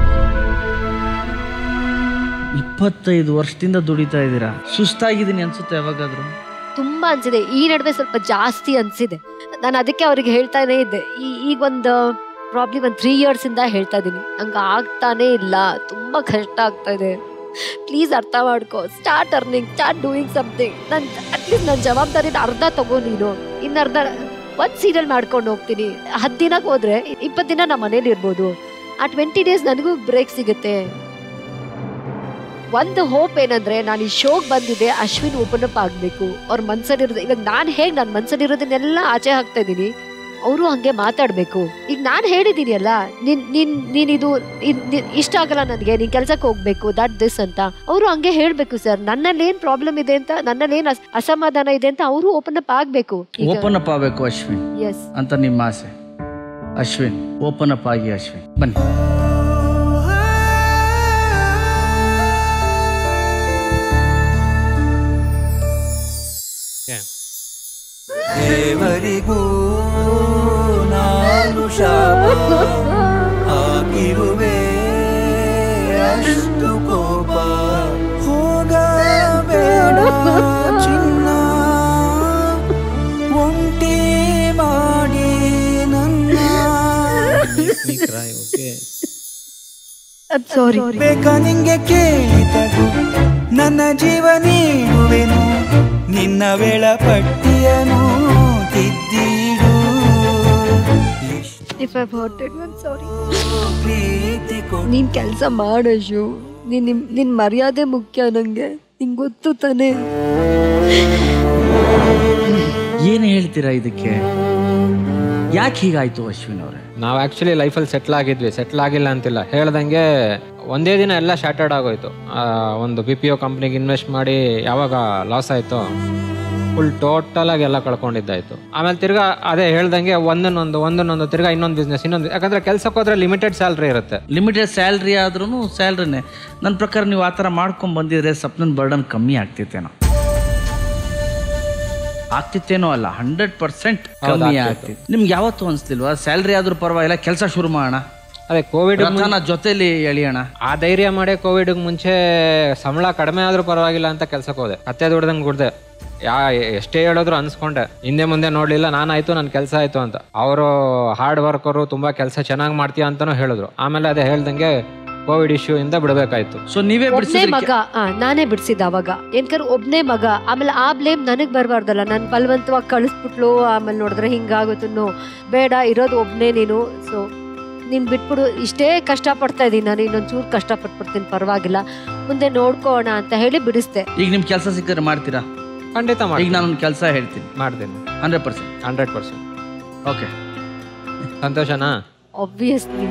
ಇಪ್ಪತ್ತೈದು ವರ್ಷದಿಂದ ದುಡಿತಾ ಇದ್ದೀರಾ ಸುಸ್ತಾಗಿದ್ದೀನಿ ಅನ್ಸುತ್ತೆ ಯಾವಾಗಾದ್ರೂ ತುಂಬಾ ಅನ್ಸಿದೆ ಈ ನಡುವೆ ಸ್ವಲ್ಪ ಜಾಸ್ತಿ ಅನ್ಸಿದೆ ನಾನು ಅದಕ್ಕೆ ಅವ್ರಿಗೆ ಹೇಳ್ತಾನೆ ಇದ್ದೆ ಈ ಈಗೊಂದು ಪ್ರಾಬ್ಲಿ ಒಂದು ತ್ರೀ ಇಯರ್ಸ್ ಇಂದ ಹೇಳ್ತಾ ಇದ್ದೀನಿ ನಂಗೆ ಆಗ್ತಾನೆ ಇಲ್ಲ ತುಂಬಾ ಕಷ್ಟ ಆಗ್ತಾ ಇದೆ ಪ್ಲೀಸ್ ಅರ್ಥ ಮಾಡ್ಕೋ start earning start doing something ನನ್ ಅಟ್ಲೀಸ್ಟ್ ನನ್ನ ಜವಾಬ್ದಾರಿನ ಅರ್ಧ ತಗೋ ನೀನು ಇನ್ನು ಅರ್ಧ ಒಂದ್ ಸೀರಿಯಲ್ ಮಾಡ್ಕೊಂಡು ಹೋಗ್ತೀನಿ ಹತ್ತು ದಿನಕ್ಕೆ ಹೋದ್ರೆ ಇಪ್ಪತ್ತು ದಿನ ನಮ್ಮ ಮನೇಲಿ ಇರ್ಬೋದು ಆ ಟ್ವೆಂಟಿ ಡೇಸ್ ನನಗೂ ಬ್ರೇಕ್ ಸಿಗುತ್ತೆ ಒಂದು ಹೋಪ್ ಏನಂದ್ರೆ ನಾನು ಈ ಶೋಗ್ ಬಂದಿದೆ ಅಶ್ವಿನ್ ಓಪನ್ ಅಪ್ ಆಗ್ಬೇಕು ಅವ್ರ ಮನ್ಸಲ್ಲಿರೋದು ಇವಾಗ ನಾನು ಹೇಗೆ ನನ್ನ ಮನ್ಸಲ್ಲಿರೋದನ್ನೆಲ್ಲ ಆಚೆ ಹಾಕ್ತಾ ಇದ್ದೀನಿ ಅವರು ಹಂಗೆ ಮಾತಾಡ್ಬೇಕು ಈಗ ನಾನು ಹೇಳಿದೀನಿ ಅಲ್ಲ ನಿನ್ ನಿನ್ ನೀನ್ ಇದು ಇದ್- ನಿನ್ ಇಷ್ಟ ಆಗಲ್ಲ ನನಗೆ ನೀನ್ ಕೆಲ್ಸಕ್ಕೆ ಹೋಗ್ಬೇಕು ದಟ್ ದಿಸ್ ಅಂತ ಅವರು ಹಂಗೆ ಹೇಳ್ಬೇಕು ಸರ್ ನನ್ನಲ್ಲಿ ಏನ್ ಪ್ರಾಬ್ಲಮ್ ಇದೆ ಅಂತ ನನ್ನಲ್ಲಿ ಏನ್ ಅಸ್- ಅಸಮಾಧಾನ ಇದೆ ಅಂತ ಅವರು ಓಪನ್ ಅಪ್ ಆಗ್ಬೇಕು ಓಪನ್ ಅಪ್ ಆಗಬೇಕು ಅಶ್ವಿನ್ ಎಸ್ ಅಂತ ನಿಮ್ಮ ಆಸೆ ಅಶ್ವಿನ್ ಓಪನ್ ಅಪ್ ಆಗಿ ಅಶ್ವಿನ್ ಬನ್ನಿ ದೇವರಿಗೂ ನಾನು ಶಾಪ ಆಗಿರುವೆ ಅಷ್ಟು ಕೋಪ ಹೋಗಬೇಡ ಚಿನ್ನ ಒಂಟಿ ಮಾಡಿ ನನ್ನ ಸಾರಿ ಬೇಕಾ ನಿಂಗೆ ಕೇಳಿದದು ನನ್ನ ಜೀವ ನೀಡುವೆನು ನಿನ್ನ ವೇಳಪಟ್ಟಿಯನು ತಿದ್ದಿಡು ಇಫ್ ಐ ಸಾರಿ ಪ್ರೀತಿ ಕೊಡು ನೀನ್ ಕೆಲಸ ಮಾಡಶು ನೀನ್ ನಿಮ್ ನಿನ್ ಮರ್ಯಾದೆ ಮುಖ್ಯ ನಂಗೆ ನಿಂಗ್ ಗೊತ್ತು ತಾನೇ ಏನು ಹೇಳ್ತೀರಾ ಇದಕ್ಕೆ ಯಾಕೆ ಹೀಗಾಯ್ತು ಅಶ್ವಿನ್ ಅವರೇ ನಾವು ಆ್ಯಕ್ಚುಲಿ ಲೈಫಲ್ಲಿ ಸೆಟ್ಲ್ ಆಗಿದ್ವಿ ಸೆಟ್ಲ್ ಆಗಿಲ್ಲ ಅಂತಿಲ್ಲ ಹೇಳ್ದಂಗೆ ಒಂದೇ ದಿನ ಎಲ್ಲ ಶಾರ್ಟೆಡ್ ಆಗೋಯ್ತು ಆ, ಒಂದು ಬಿ ಪಿ ಒ ಕಂಪ್ನಿಗೆ ಇನ್ವೆಸ್ಟ್ ಮಾಡಿ ಯಾವಾಗ ಲಾಸ್ ಆಯಿತು ಫುಲ್ ಟೋಟಲಾಗಿ ಎಲ್ಲ ಕಳ್ಕೊಂಡಿದ್ದಾಯ್ತು ಆಮೇಲೆ ತಿರ್ಗಾ ಅದೇ ಹೇಳ್ದಂಗೆ ಒಂದನ್ನೊಂದು ಒಂದನ್ನೊಂದು ತಿರ್ಗಾ ಇನ್ನೊಂದು ಬಿಸ್ನೆಸ್ ಇನ್ನೊಂದು ಯಾಕಂದ್ರೆ ಕೆಲ್ಸಕ್ಕೆ ಹೋದ್ರೆ ಲಿಮಿಟೆಡ್ ಸ್ಯಾಲ್ರಿ ಇರುತ್ತೆ ಲಿಮಿಟೆಡ್ ಸ್ಯಾಲ್ರಿ ಆದ್ರೂ ಸ್ಯಾಲ್ರಿನೇ ನನ್ನ ಪ್ರಕಾರ ನೀವು ಆ ಥರ ಮಾಡ್ಕೊಂಡು ಬಂದಿದ್ರೆ ಸಪ್ನನ್ ಬರ್ಡನ್ ಕಮ್ಮಿ ಆಗ್ತಿತ್ತೇನೋ ಆಗ್ತಿತ್ತೇನೋ ಅಲ್ಲ ಹಂಡ್ರೆಡ್ ಪರ್ಸೆಂಟ್ ಕಮ್ಮಿ ಆಗ್ತಿತ್ತು ನಿಮ್ಗೆ ಯಾವತ್ತೂ ಅನ್ಸ್ತಿಲ್ವಾ ಸ್ಯಾಲ್ರಿ ಆದ್ರೂ ಪರವಾಗಿಲ್ಲ ಕೆಲಸ ಶುರು ಮಾಡೋಣ ಅದೇ ಕೋವಿಡ್ ರಥನ ಜೊತೆಲಿ ಎಳಿಯೋಣ ಆ ಧೈರ್ಯ ಮಾಡೇ ಕೋವಿಡ್ ಮುಂಚೆ ಸಂಬಳ ಕಡಿಮೆ ಆದ್ರೂ ಪರವಾಗಿಲ್ಲ ಅಂತ ಕೆಲ್ಸಕ್ಕೆ ಹೋದೆ ಕತ್ತೆ ದುಡ್ದಂಗೆ ಗುಡ್ದೆ ಯಾ ಎಷ್ಟೇ ಹೇಳಿದ್ರು ಅನ್ಸ್ಕೊಂಡೆ ಹಿಂದೆ ಮುಂದೆ ನೋಡ್ಲಿಲ್ಲ ನಾನಾಯ್ತು ನನ್ನ ಕೆಲಸ ಆಯ್ತು ಅಂತ ಅವರು ಹಾರ್ಡ್ ವರ್ಕರು ತುಂಬಾ ಕೆಲಸ ಚೆನ್ನಾಗಿ ಮಾಡ್ತೀಯ ಅಂತಾನೂ ಹೇಳಿದ್ರು ಆಮೇಲೆ ಅದೇ ಹೇಳ್ದಂಗೆ ಕೋವಿಡ್ ಇಶ್ಯೂ ಇಂದ ಬಿಡಬೇಕಾಯ್ತು ಸೊ ನೀವೇ ಒಬ್ನೇ ಬಿಡಿಸಿದ್ರಿ ಮಗ ಆ, ನಾನೇ ಬಿಡ್ಸಿದ್ದ ಅವಾಗ ಏನ್ಕರ್ ಒಬ್ನೇ ಮಗ ಆಮೇಲೆ ಆ ಬ್ಲೇಮ್ ನನಗ್ ಬರಬಾರ್ದಲ್ಲ ನಾನು ಬಲವಂತವಾಗಿ ಕಳಿಸ್ಬಿಟ್ಲು ಆಮೇಲೆ ನೋಡಿದ್ರೆ ಹಿಂಗಾಗುತ್ತೆ ನೋ ಬೇಡ ಇರೋದು ಒಬ್ನೇ ನೀನು ಸೊ ನೀನ್ ಬಿಟ್ಬಿಡು ಇಷ್ಟೇ ಕಷ್ಟ ಪಡ್ತಾ ಇದೀನಿ ನಾನು ಇನ್ನೊಂದ್ ಚೂರು ಕಷ್ಟ ಪಟ್ಬಿಡ್ತೀನಿ ಪರವಾಗಿಲ್ಲ ಮುಂದೆ ನೋಡ್ಕೋಣ ಅಂತ ಹೇಳಿ ಬಿಡಿಸ್ದೆ ಈಗ ನಿಮ್ ಕೆಲಸ ಸಿಕ್ಕಿದ್ರೆ ಮಾಡ್ತೀರಾ ಖಂಡಿತ ಈಗ ಮಾಡಿ ನಾನು ಕೆಲಸ ಹೇಳ್ತೀನಿ ಮಾಡ್ತೀನಿ hundred percent hundred percent okay ಸಂತೋಷನಾ ಆಬ್ವಿಯಸ್ಲಿ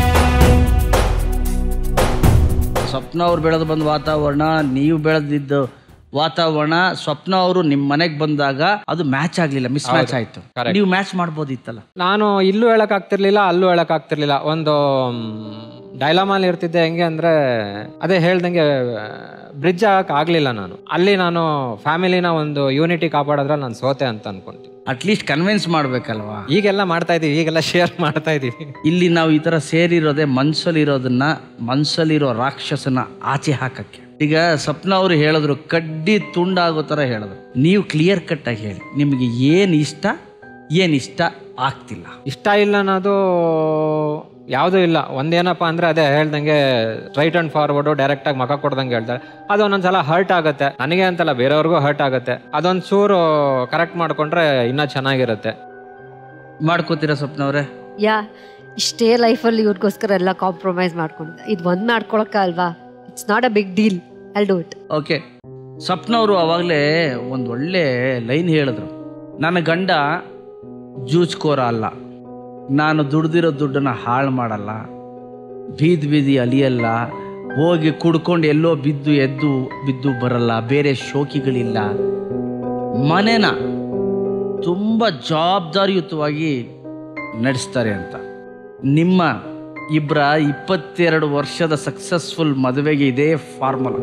ಸ್ವಪ್ನ ಅವ್ರು ಬೆಳೆದು ಬಂದ ವಾತಾವರಣ ನೀವು ಬೆಳೆದಿದ್ದು ವಾತಾವರಣ ಸ್ವಪ್ನ ಅವರು ನಿಮ್ಮ ಮನೆಗೆ ಬಂದಾಗ ಅದು ಮ್ಯಾಚ್ ಆಗ್ಲಿಲ್ಲ ಮಿಸ್ ಮ್ಯಾಚ್ ಆಯ್ತು Correct. ನೀವು ಮ್ಯಾಚ್ ಮಾಡ್ಬೋದಿತ್ತಲ್ಲ ನಾನು ಇಲ್ಲೂ ಹೇಳಕ್ ಆಗ್ತಿರ್ಲಿಲ್ಲ ಅಲ್ಲೂ ಹೇಳಕ್ ಆಗ್ತಿರ್ಲಿಲ್ಲ ಒಂದು ಡೈಲಾಮಲ್ಲಿ ಇರ್ತಿದ್ದೆ ಹೆಂಗೆ ಅಂದ್ರೆ ಅದೇ ಹೇಳ್ದಂಗೆ ಬ್ರಿಡ್ಜ್ ಆಗಕ್ ಆಗ್ಲಿಲ್ಲ ನಾನು ಅಲ್ಲಿ ನಾನು ಫ್ಯಾಮಿಲಿನ ಒಂದು ಯೂನಿಟಿ ಕಾಪಾಡೋದ್ರಲ್ಲಿ ನಾನು ಸೋತೆ ಅಂತ ಅನ್ಕೊಂತೀನಿ ಅಟ್ಲೀಸ್ಟ್ ಕನ್ವಿನ್ಸ್ ಮಾಡ್ಬೇಕಲ್ವಾ ಈಗೆಲ್ಲ ಮಾಡ್ತಾ ಇದೀವಿ ಈಗೆಲ್ಲ ಶೇರ್ ಮಾಡ್ತಾ ಇದೀವಿ ಇಲ್ಲಿ ನಾವು ಈ ತರ ಸೇರಿರೋದೇ ಮನ್ಸಲ್ಲಿರೋದನ್ನ ಮನ್ಸಲ್ಲಿರೋ ರಾಕ್ಷಸನ ಆಚೆ ಹಾಕಕ್ಕೆ ಈಗ ಸ್ವಪ್ನ ಅವರು ಹೇಳಿದ್ರು ಕಡ್ಡಿ ತುಂಡಾಗೋ ತರ ಹೇಳಿದ್ರು ನೀವು ಕ್ಲಿಯರ್ ಕಟ್ ಆಗಿ ಹೇಳಿ ನಿಮಗೆ ಏನ್ ಇಷ್ಟ ಏನ್ ಇಷ್ಟ ಆಗ್ತಿಲ್ಲ ಇಷ್ಟ ಇಲ್ಲ ಅನ್ನೋದು ಯಾವುದೂ ಇಲ್ಲ ಒಂದೇನಪ್ಪ ಅಂದ್ರೆ ಅದೇ ಹೇಳ್ದಂಗೆ ರೈಟ್ ಅಂಡ್ ಫಾರ್ವರ್ಡು ಡೈರೆಕ್ಟ್ ಆಗಿ ಮಗ ಕೊಡ್ದಂಗೆ ಹೇಳ್ತಾರೆ ಅದು ಒಂದೊಂದ್ಸಲ ಹರ್ಟ್ ಆಗುತ್ತೆ ನನಗೆ ಅಂತಲ್ಲ ಬೇರೆಯವ್ರಿಗೂ ಹರ್ಟ್ ಆಗುತ್ತೆ ಅದೊಂದ್ ಚೂರು ಕರೆಕ್ಟ್ ಮಾಡ್ಕೊಂಡ್ರೆ ಇನ್ನೂ ಚೆನ್ನಾಗಿರುತ್ತೆ ಮಾಡ್ಕೋತೀರಾ ಸ್ವಪ್ನ ಅವರೇ ಯಾ ಇಷ್ಟೇ ಲೈಫಲ್ಲಿ ಇವ್ರಿಗೋಸ್ಕರ ಎಲ್ಲ ಕಾಂಪ್ರಮೈಸ್ ಮಾಡ್ಕೊಂಡಿದ್ದೆ ಇದು ಒಂದ್ ಮಾಡ್ಕೊಳಕ್ಕ ಅಲ್ವಾ it's not a big deal I'll do it okay Swapna ಅವರು ಅವಾಗಲೇ ಒಂದು ಒಳ್ಳೆ ಲೈನ್ ಹೇಳಿದ್ರು ನನ್ನ ಗಂಡ ಜೂಜ್ಕೋರ ಅಲ್ಲ ನಾನು ದುಡ್ದಿರೋ ದುಡ್ಡನ್ನು ಹಾಳು ಮಾಡಲ್ಲ ಬೀದಿ ಬೀದಿ ಅಲಿಯಲ್ಲ ಹೋಗಿ ಕುಡ್ಕೊಂಡು ಎಲ್ಲೋ ಬಿದ್ದು ಎದ್ದು ಬಿದ್ದು ಬರಲ್ಲ ಬೇರೆ ಶೋಕಿಗಳಿಲ್ಲ ಮನೆನ ತುಂಬ ಜವಾಬ್ದಾರಿಯುತವಾಗಿ ನಡೆಸ್ತಾರೆ ಅಂತ ನಿಮ್ಮ ಇಬ್ಬರ ಇಪ್ಪತ್ತೆರಡು ವರ್ಷದ ಸಕ್ಸಸ್ಫುಲ್ ಮದುವೆಗೆ ಇದೇ ಫಾರ್ಮುಲಾ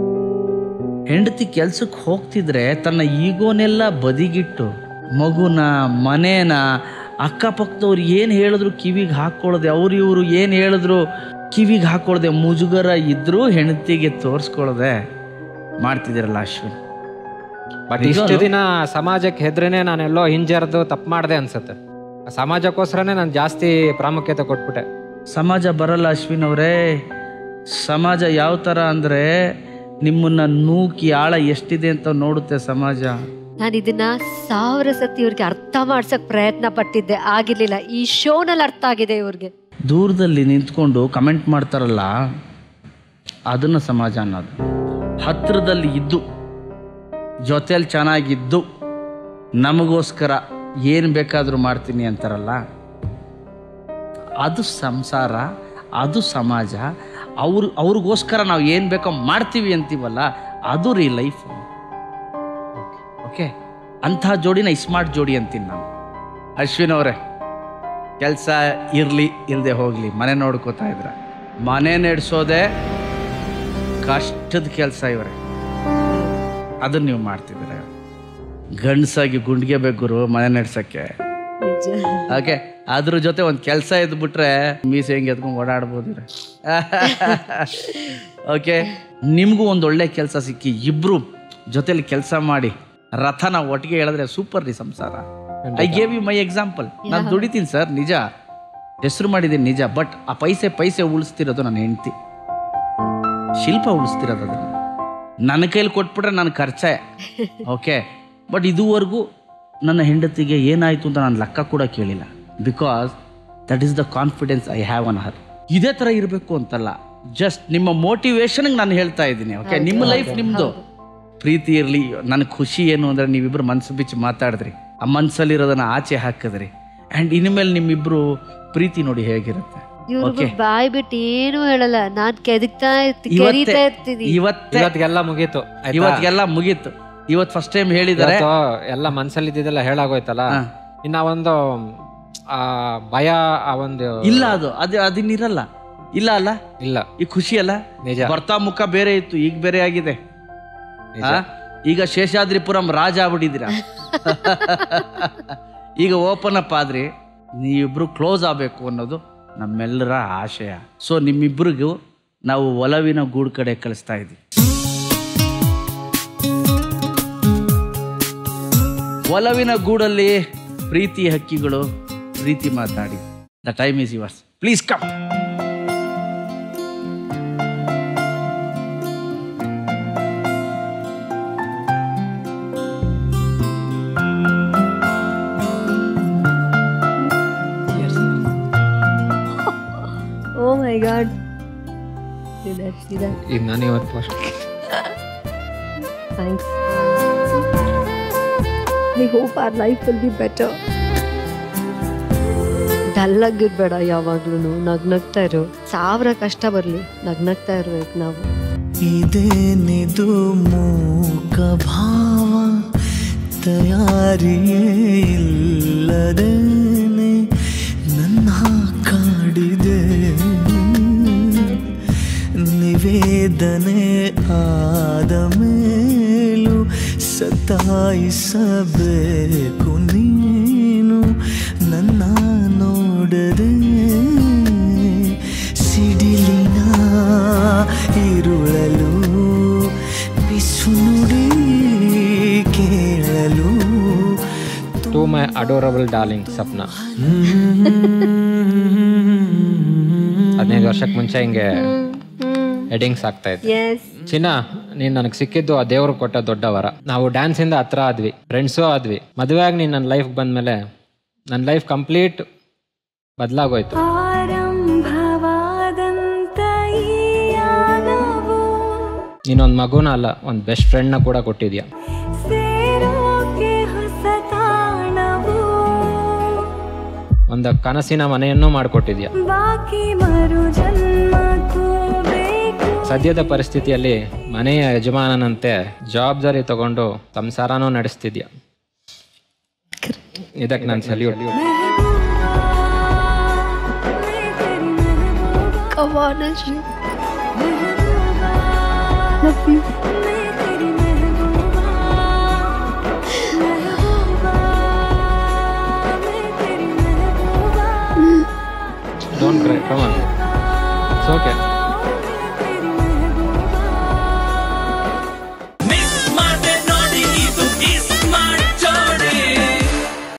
ಹೆಂಡತಿ ಕೆಲ್ಸಕ್ಕೆ ಹೋಗ್ತಿದ್ರೆ ತನ್ನ ಈಗೋನೆಲ್ಲ ಬದಿಗಿಟ್ಟು ಮಗುನ ಮನೇನ ಅಕ್ಕಪಕ್ಕದವ್ರು ಏನು ಹೇಳಿದ್ರು ಕಿವಿಗೆ ಹಾಕ್ಕೊಳ್ಳದೆ ಅವ್ರು ಇವರು ಏನು ಹೇಳಿದ್ರು ಕಿವಿಗೆ ಹಾಕ್ಕೊಳ್ಳದೆ ಮುಜುಗರ ಇದ್ರೂ ಹೆಂಡತಿಗೆ ತೋರಿಸ್ಕೊಳ್ಳದೆ ಮಾಡ್ತಿದ್ದೀರಲ್ಲ ಅಶ್ವಿನ್ ಬಟ್ ಇಷ್ಟು ದಿನ ಸಮಾಜಕ್ಕೆ ಹೆದ್ರೇನೆ ನಾನೆಲ್ಲೋ ಹಿಂಜರ್ದು ತಪ್ಪು ಮಾಡಿದೆ ಅನ್ಸುತ್ತೆ ಆ ಸಮಾಜಕ್ಕೋಸ್ಕರನೇ ನಾನು ಜಾಸ್ತಿ ಪ್ರಾಮುಖ್ಯತೆ ಕೊಟ್ಬಿಟ್ಟೆ ಸಮಾಜ ಬರಲ್ಲ ಅಶ್ವಿನ್ ಅವರೇ ಸಮಾಜ ಯಾವ ಥರ ಅಂದರೆ ನಿಮ್ಮನ್ನ ನೂಕಿ ಆಳ ಎಷ್ಟಿದೆ ಅಂತ ನೋಡುತ್ತೆ ಸಮಾಜ ನಾನು ಇದನ್ನ ಸಾವಿರ ಸತಿ ಇವ್ರಿಗೆ ಅರ್ಥ ಮಾಡ್ಸಕ್ ಪ್ರಯತ್ನ ಪಟ್ಟಿದ್ದೆ ಆಗಿರ್ಲಿಲ್ಲ ಈ ಶೋನಲ್ಲಿ ಅರ್ಥ ಆಗಿದೆ ಇವ್ರಿಗೆ ದೂರದಲ್ಲಿ ನಿಂತ್ಕೊಂಡು ಕಮೆಂಟ್ ಮಾಡ್ತಾರಲ್ಲ ಅದನ್ನು ಸಮಾಜ ಅನ್ನೋದು ಹತ್ತಿರದಲ್ಲಿ ಇದ್ದು ಜೊತೆಯಲ್ಲಿ ಚೆನ್ನಾಗಿದ್ದು ನಮಗೋಸ್ಕರ ಏನು ಬೇಕಾದರೂ ಮಾಡ್ತೀನಿ ಅಂತಾರಲ್ಲ ಅದು ಸಂಸಾರ ಅದು ಸಮಾಜ ಅವ್ರು ಅವ್ರಿಗೋಸ್ಕರ ನಾವು ಏನು ಬೇಕೋ ಮಾಡ್ತೀವಿ ಅಂತೀವಲ್ಲ ಅದು ರೀ ಲೈಫ್ ಓಕೆ ಅಂಥ ಜೋಡಿನ ಸ್ಮಾರ್ಟ್ ಜೋಡಿ ಅಂತೀನಿ ನಾನು ಅಶ್ವಿನ್ ಅವರೇ ಕೆಲಸ ಇರಲಿ ಇಲ್ಲದೆ ಹೋಗಲಿ ಮನೆ ನೋಡ್ಕೋತಾ ಇದ್ರ ಮನೆ ನಡೆಸೋದೇ ಕಷ್ಟದ ಕೆಲಸ ಇವರೇ ಅದನ್ನ ನೀವು ಮಾಡ್ತಿದ್ದೀರ ಗಂಡಸಾಗಿ ಗುಂಡ್ಗೆ ಬೇಕು ಮನೆ ನಡೆಸೋಕ್ಕೆ ಓಕೆ ಅದ್ರ ಜೊತೆ ಒಂದು ಕೆಲಸ ಇದ್ಬಿಟ್ರೆ ಮೀಸೆ ಹೆಂಗೆ ಎತ್ಕೊಂಡು ಓಡಾಡ್ಬೋದು ಓಕೆ ನಿಮಗೂ ಒಂದು ಒಳ್ಳೆ ಕೆಲಸ ಸಿಕ್ಕಿ ಇಬ್ರು ಜೊತೆಲಿ ಕೆಲಸ ಮಾಡಿ ರಥನ ಒಟ್ಟಿಗೆ ಹೇಳಿದ್ರೆ ಸೂಪರ್ ರೀ ಸಂಸಾರ I gave you my example ನಾನು ದುಡಿತೀನಿ ಸರ್ ನಿಜ ಹೆಸರು ಮಾಡಿದ್ದೀನಿ ನಿಜ ಬಟ್ ಆ ಪೈಸೆ ಪೈಸೆ ಉಳಿಸ್ತಿರೋದು ನನ್ನ ಹೆಂಡತಿ ಶಿಲ್ಪ ಉಳಿಸ್ತಿರೋದು ಅದನ್ನು ನನ್ನ ಕೈಲಿ ಕೊಟ್ಬಿಟ್ರೆ ನನ್ನ ಖರ್ಚೆ ಓಕೆ ಬಟ್ ಇದುವರೆಗೂ ನನ್ನ ಹೆಂಡತಿಗೆ ಏನಾಯಿತು ಅಂತ ನಾನು ಲೆಕ್ಕ ಕೂಡ ಕೇಳಿಲ್ಲ because that is the confidence I have on her ಇದೇ ಥರ ಇರಬೇಕು ಅಂತಲ್ಲ ಜಸ್ಟ್ ನಿಮ್ಮ ಮೋಟಿವೇಶನ್ಗೆ ನಾನು ಹೇಳ್ತಾ ಇದ್ದೀನಿ ಓಕೆ ನಿಮ್ಮ ಲೈಫ್ ನಿಮ್ಮದು ಪ್ರೀತಿ ಇರಲಿ ನನ್ನ ಖುಷಿ ಏನು ಅಂದರೆ ನೀವಿಬ್ಬರು ಮನಸ್ಸು ಬಿಚ್ಚಿ ಮಾತಾಡಿದ್ರಿ ಆ ಮನಸ್ಸಲ್ಲಿರೋದನ್ನ ಆಚೆ ಹಾಕಿದ್ರಿ ಆ್ಯಂಡ್ ಇನ್ಮೇಲೆ ನಿಮ್ಮಿಬ್ಬರು ಪ್ರೀತಿ ನೋಡಿ ಹೇಗಿರುತ್ತೆ ಇವ್ರಿಗೂ ಬಾಯ್ ಬಿಟ್ಟು ಏನು ಹೇಳಲ್ಲ ನಾನ್ ಕೆದಕ್ತಾ ಇರ್ತಿ ಇವತ್ತೇ ಕೆರಿತಾ ಇರ್ತೀನಿ ಇವತ್ತೇ ಇವತ್ತಿಗೆಲ್ಲ ಮುಗೀತು ಆಯ್ತಾ? ಇವತ್ತಿಗೆಲ್ಲ ಮುಗೀತು ಇವತ್ತು ಫಸ್ಟ್ ಟೈಮ್ ಹೇಳಿದ್ದಾರೆ ಇವತ್ತು ಎಲ್ಲ ಮನ್ಸಲ್ಲಿ ಇದ್ದಿದ್ದೆಲ್ಲ ಹೇಳಾಗೋಯ್ತಲ್ಲ ಹಾ. ಇನ್ನ ಒಂದು ಆ ಭಯ ಆ ಒಂದು ಇಲ್ಲ ಅದು ಅದು ಅದಿನ್ನಿರಲ್ಲ ಇಲ್ಲ ಅಲ್ಲ ಇಲ್ಲ ಈ ಖುಷಿ ಅಲ್ಲ ನಿಜ ಬರ್ತಾ ಮುಖ ಬೇರೆ ಇತ್ತು ಈಗ ಬೇರೆ ಆಗಿದೆ ನಿಜ. ಆ? ಈಗ ಶೇಷಾದ್ರಿಪುರಂ ರಾಜ ಆಗ್ಬಿಟ್ಟಿದ್ದೀರಾ ಈಗ ಓಪನ್ ಅಪ್ ಆದ್ರಿ ನೀವಿಬ್ರು ಕ್ಲೋಸ್ ಆಗಬೇಕು ಅನ್ನೋದು ನಮ್ಮೆಲ್ಲರ ಆಶಯ ಸೊ ನಿಮ್ಮಿಬ್ಬರಿಗೂ ನಾವು ಒಲವಿನ ಗೂಡು ಕಡೆ ಕಳಿಸ್ತಾ ಇದ್ದೀವಿ ಒಲವಿನ ಗೂಡಲ್ಲಿ ಪ್ರೀತಿ ಹಕ್ಕಿಗಳು ಪ್ರೀತಿ ಮಾತಾಡಿ the time is yours please come oh my god ಇದೆ ಇದು ನಾನು ಇವತ್ತು first Thanks. I hope our life will be better. Dull ಆಗಿರ್ಬೇಡ ಯಾವಾಗ್ಲೂ ನಗ್ನಗ್ತಾ ಇರು ಸಾವಿರ ಕಷ್ಟ ಬರ್ಲಿ ನಗ್ನಗ್ತಾ ಇರ್ಬೇಕು ನಾವು ಇದೇನಿದು ಮೂಕ ಭಾವ ತಯಾರಿಯೇ ಇಲ್ಲದೇನೆ ನನ್ನ ಕಾಡಿದೆ ನಿವೇದನೆ ಆದ ಮೇಲೂ ಸತಾಯಿಸಬೇಕು ನೀನು ನನ್ನ ನೋಡದೆ ಸಿಡಿಲಿನ ಇರುಳಲು ಬಿಸು ನುಡಿ ಕೇಳಲು to my adorable darling Sapna ಹದಿನೈದು ವರ್ಷಕ್ಕೆ ಮುಂಚೆ ಹಿಂಗೆ ಹೆಡಿಂಗ್ಸ್ ಆಗ್ತಾ ಇತ್ತು ಎಸ್ ಚಿನ್ನ ನೀನ್ ನನಗೆ ಸಿಕ್ಕಿದ್ದು ಆ ದೇವ್ರು ಕೊಟ್ಟ ದೊಡ್ಡ ವರ ನಾವು ಡ್ಯಾನ್ಸ್ ಇಂದ ಹತ್ರ ಆದ್ವಿ ಫ್ರೆಂಡ್ಸು ಆದ್ವಿ ಮದುವೆ ಆಗಿ ನೀನ್ ನನ್ನ ಲೈಫ್ ಬಂದ್ಮೇಲೆ ನನ್ನ ಲೈಫ್ ಕಂಪ್ಲೀಟ್ ಬದಲಾಗೋಯ್ತು ನೀನೊಂದು ಮಗುನ ಅಲ್ಲ ಒಂದು ಬೆಸ್ಟ್ ಫ್ರೆಂಡ್ನ ಕೂಡ ಕೊಟ್ಟಿದ್ಯಾ ಒಂದು ಕನಸಿನ ಮನೆಯನ್ನು ಮಾಡಿಕೊಟ್ಟಿದ್ಯಾ ಸದ್ಯದ ಪರಿಸ್ಥಿತಿಯಲ್ಲಿ ಮನೆಯ ಯಜಮಾನನಂತೆ ಜವಾಬ್ದಾರಿ ತಗೊಂಡು ಸಂಸಾರನೂ ನಡೆಸ್ತಿದ್ಯಾ ಇದಕ್ಕೆ ನಾನು salute Come on, Ashri. Love you. Don't cry come on it's okay